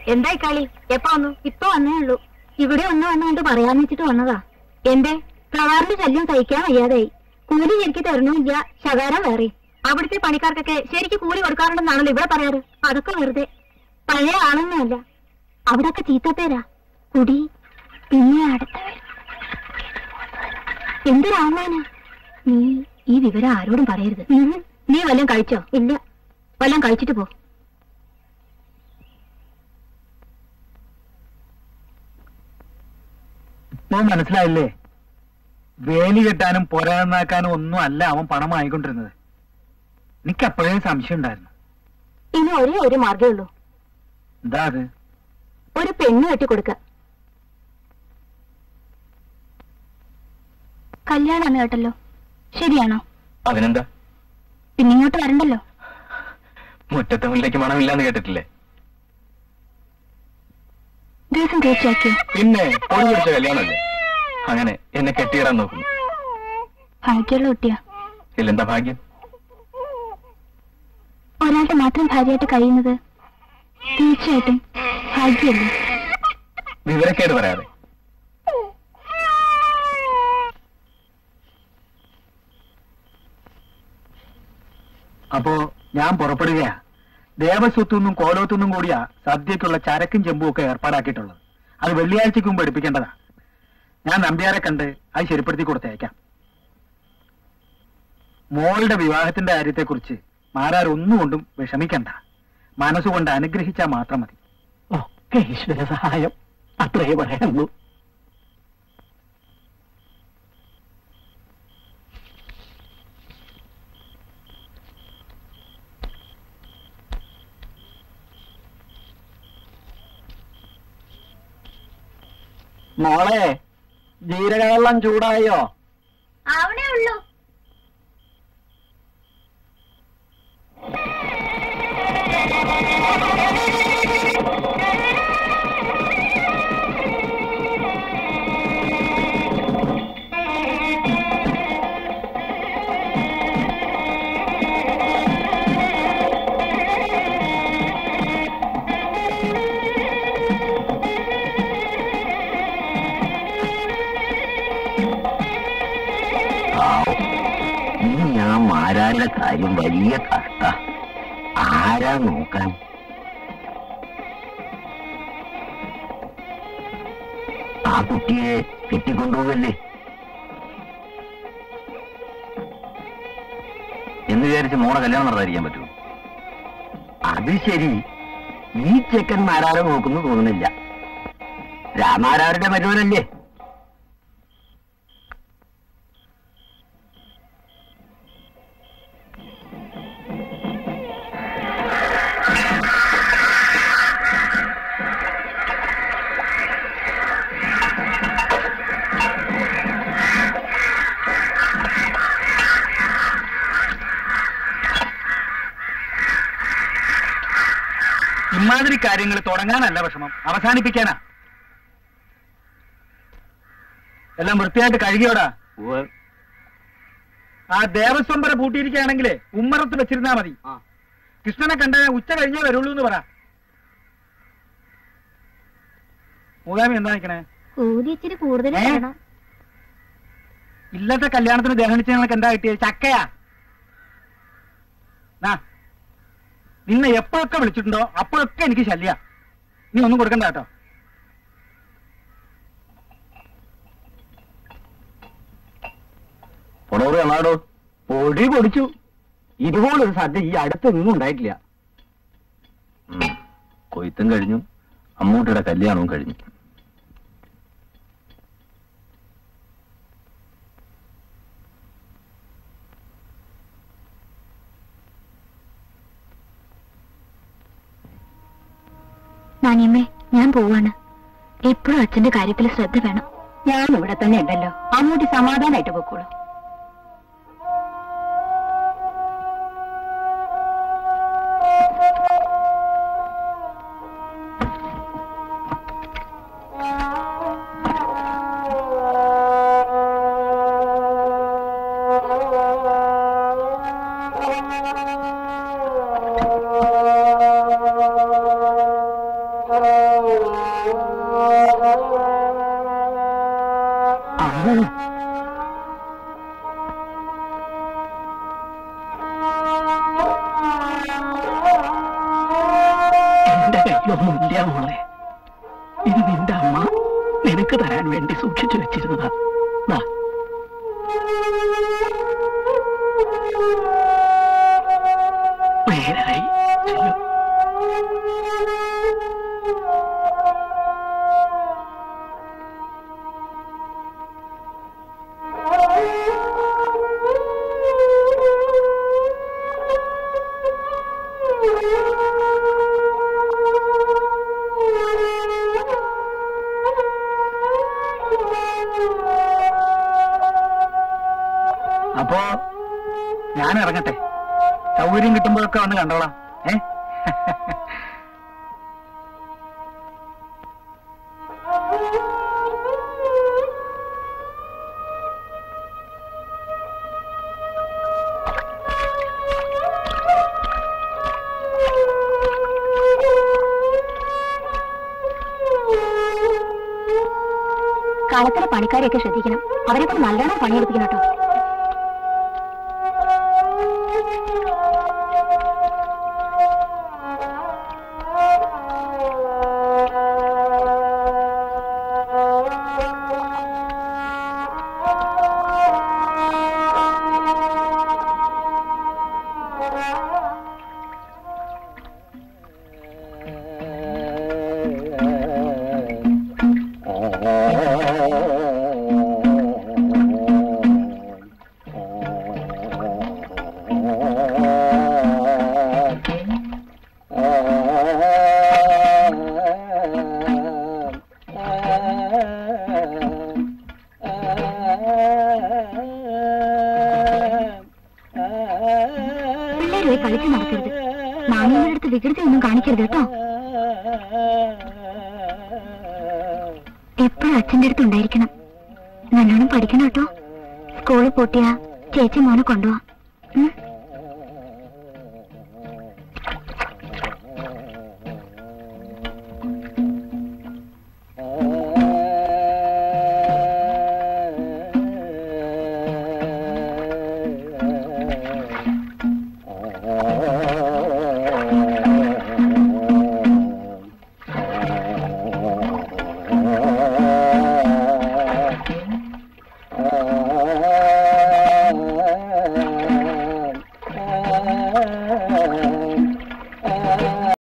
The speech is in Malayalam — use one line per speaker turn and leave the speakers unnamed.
എന്തായി കളി എപ്പോ വന്നു ഇപ്പൊ വന്നേ ഉള്ളൂ ഇവിടെ ഒന്ന് വന്നുകൊണ്ട് പറയാന്ന് വെച്ചിട്ട് വന്നതാ എന്റെ പ്രവാറിന്റെ ശല്യം സഹിക്കാൻ വയ്യാതായി കൂലി ശരിക്ക് തരണമില്ല ശകാരം വേറെ അവിടുത്തെ പണിക്കാർക്കൊക്കെ ശരിക്ക് കൂലി കൊടുക്കാറുണ്ടെന്നാണല്ലോ ഇവിടെ പറയാറ് അതൊക്കെ വെറുതെ പഴയ ആളൊന്നുമല്ല അവിടൊക്കെ ചീത്തപ്പേരാ കുടി പിന്നെ അടുത്തവർ എന്തൊരാളാണ് നീ ഈ വിവരം ആരോടും പറയരുത് നീ വല്ലതും കഴിച്ചോ ഇല്ല വല്ലതും കഴിച്ചിട്ട് പോ
ഇപ്പൊ മനസ്സിലായില്ലേ വേലി കെട്ടാനും പുരന്നാക്കാനും ഒന്നും അല്ല അവൻ പണം വാങ്ങിക്കൊണ്ടിരുന്നത് എനിക്ക് അപ്പോഴേ സംശയം ഉണ്ടായിരുന്നു
ഇനി ഒരേ ഒരു മാർഗേ ഉള്ളൂ
എന്താ അത്
ഒരു പെണ്ണ് കെട്ടിക്കൊടുക്ക കല്യാണാണ് കേട്ടല്ലോ ശരിയാണോ
അതിനെന്താ
പിന്നെ ഇങ്ങോട്ട് വരണ്ടല്ലോ
മുറ്റത്തെ മുല്ലേക്ക് മണമില്ലാന്ന് കേട്ടിട്ടില്ലേ
ദിവസം തീർച്ചയാക്കിയോ
പിന്നെ പൊടി പിടിച്ച കല്യാണമല്ലേ അങ്ങനെ എന്നെ കെട്ടിയിടാൻ നോക്കുന്നു
ഭാഗ്യമുള്ള കുട്ടിയാ
ഇതിലെന്താ ഭാഗ്യം
ഒരാളുടെ മാത്രം ഭാര്യയായിട്ട് കഴിയുന്നത് തീർച്ചയായിട്ടും ഭാഗ്യമല്ലേ
വിവരക്കേട് പറയാതെ
അപ്പോ ഞാൻ പുറപ്പെടുകയാ ദേവസ്വത്തുനിന്നും കോലോത്തുനിന്നും കൂടിയാ സദ്യക്കുള്ള ചരക്കും ചെമ്പും ഒക്കെ ഏർപ്പാടാക്കിയിട്ടുള്ളത് അത് വെള്ളിയാഴ്ചക്ക് മുമ്പ് എടുപ്പിക്കേണ്ടതാ ഞാൻ നമ്പ്യാരെ കണ്ട് അത് ശരിപ്പെടുത്തി കൊടുത്തയക്കാം മോളുടെ വിവാഹത്തിന്റെ കാര്യത്തെക്കുറിച്ച് മാരാർ ഒന്നുകൊണ്ടും വിഷമിക്കണ്ട മനസ്സുകൊണ്ട് അനുഗ്രഹിച്ചാൽ മാത്രം മതി
ഒക്കെ ഈശ്വര സഹായം അത്രേ പറയാനുള്ളൂ മോളെ ജീരകവെള്ളം ചൂടായോ
അവിടെ ഉള്ളൂ
ഇനി ഞാൻ മാരാരുടെ കാര്യം വലിയ കഷ്ട ആരാ നോക്കാൻ ആ കുട്ടിയെ കെട്ടിക്കൊണ്ടുപോകല്ലേ
എന്ന് വിചാരിച്ച് മോളെ കല്യാണം നടത്താതിരിക്കാൻ പറ്റുമോ
അത് ശരി ഈ ചെക്കൻ മാരാരെ നോക്കുന്നു തോന്നുന്നില്ല രാമാരാരുടെ മരുവനല്ലേ
ഇമാതിരി കാര്യങ്ങൾ തുടങ്ങാനല്ല വിഷമം അവസാനിപ്പിക്കാനാ എല്ലാം വൃത്തിയായിട്ട് കഴുകിയോടാ ആ ദേവസ്വംബര പൂട്ടിയിരിക്കുകയാണെങ്കിലേ ഉമ്മറത്ത് വെച്ചിരുന്നാ മതി കൃഷ്ണനെ കണ്ട ഉച്ച കഴിഞ്ഞേ വരുള്ളൂ എന്ന് പറ മൂകാമി എന്താ നിക്കണേ
കൂലി ഇച്ചിരി കൂടുതൽ
ഏ?
വേണം
ഇല്ലത്തെ കല്യാണത്തിന് ദഹനിച്ച ഞങ്ങൾക്ക് എന്താ കിട്ടിയത് ചക്കയാ നാ നിന്നെ എപ്പോഴൊക്കെ വിളിച്ചിട്ടുണ്ടോ അപ്പോഴൊക്കെ എനിക്ക് ശല്യ നീ ഒന്നും കൊടുക്കണ്ട കേട്ടോ
പൊടോറ് കാണാടോ പൊടി പൊടിച്ചു ഇതുപോലൊരു സദ്യ ഈ അടുത്തൊന്നും ഉണ്ടായിട്ടില്ല
കൊയ്ത്തും കഴിഞ്ഞു അമ്മൂട്ടിയുടെ കല്യാണവും കഴിഞ്ഞു
നാനിയമ്മേ ഞാൻ പോവാണ് എപ്പോഴും അച്ഛന്റെ കാര്യത്തിൽ ശ്രദ്ധ വേണം ഞാൻ ഇവിടെ തന്നെ ഉണ്ടല്ലോ അമ്മൂട്ടി സമാധാനായിട്ട് പൊക്കോളൂ
ആ
എന്റെ കയ്യിലൊന്നുമില്ല മോളെ ഇത് നിന്റെ അമ്മ നിനക്ക് തരാൻ വേണ്ടി സൂക്ഷിച്ചു വെച്ചിരുന്നതാ ദാ. നേരായി ചെല്ലു അപ്പോ ഞാൻ ഇറങ്ങട്ടെ സൗകര്യം കിട്ടുമ്പോഴൊക്കെ വന്ന് കണ്ടോളാം ഏ
കളത്തിലെ പണിക്കാരെയൊക്കെ ശ്രദ്ധിക്കണം അവരെ കൊണ്ട് നല്ലോണം പണിയെടുപ്പിക്കണം കേട്ടോ പിള്ളേർ പോയി കളിച്ചു നടക്കരുത് മാമിയുടെ അടുത്ത് വികൃതി ഒന്നും കാണിക്കരുത് കേട്ടോ എപ്പോഴും അച്ഛന്റെ അടുത്ത് ഉണ്ടായിരിക്കണം നല്ലോണം പഠിക്കണം കേട്ടോ സ്കൂളിൽ പൂട്ടിയ ചേച്ചി മോനെ കൊണ്ടുപോവാം